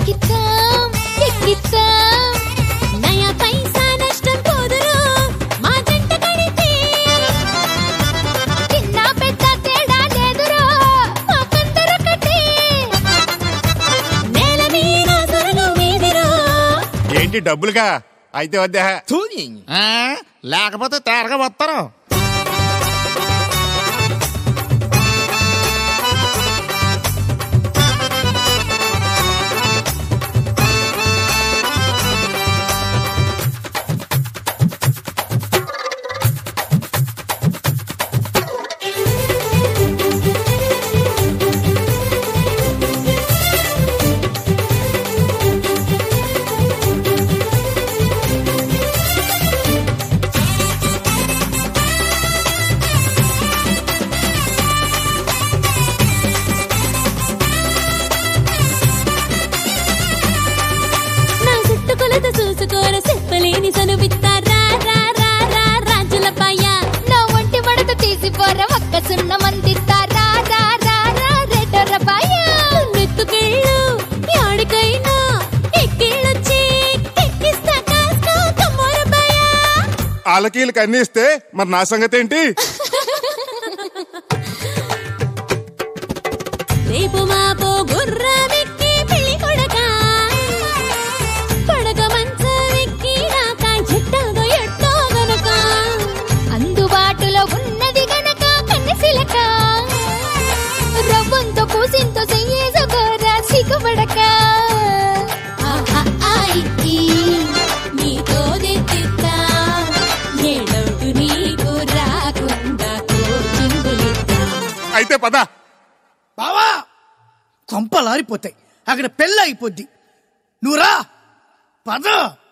ఎక్కిద్దాం ఎక్కిద్దాం నయా పైసా నష్టం పోదురు మా జంట కడితే చిన్న పెద్ద తేడా లేదురో మా పందరొకటే నేల మీద సొరగం మీదిరో ఏంటి డబ్బులుగా అయితే వద్దా ఆ, లేకపోతే తేరగా వస్తారు నా చుట్టు కొలత చూసుకోర చెప్పలేని సనువిత్త రా రా రా రా రాజుల పాయ నా ఒంటి మడత తీసి పోర ఒక్క సున్న మందిత్త రా రా రా రా రెడ్డర పాయ నెత్తుకెళ్ళు యాడికైనా ఎక్కిళ్ళొచ్చి ఎక్కిస్తా కాస్కో కమ్మోర పాయ ఆలకీలకు అన్ని ఇస్తే మరి నా సంగతి ఏంటి రేపు మాపో గుర్రమెక్కి పెళ్లి కొడక పడక మంచమెక్కి రాక ఎట్టాగో ఎట్టో గనక అందుబాటులో ఉన్నది గనక కన్నెసిలక రవ్వంతో పూసింతో చెయ్యేసుకోరా సిగ్గుపడక ఆహా, ఆయి, ఈ, నీతో తెచ్చిస్తా. ఏ డౌటు నీకు రాకుండా కోచింగులిస్తా అయితే పద బావా కొంపలారిపోతాయి అక్కడ పెళ్ళి అయిపోద్ది నువ్వు రా పద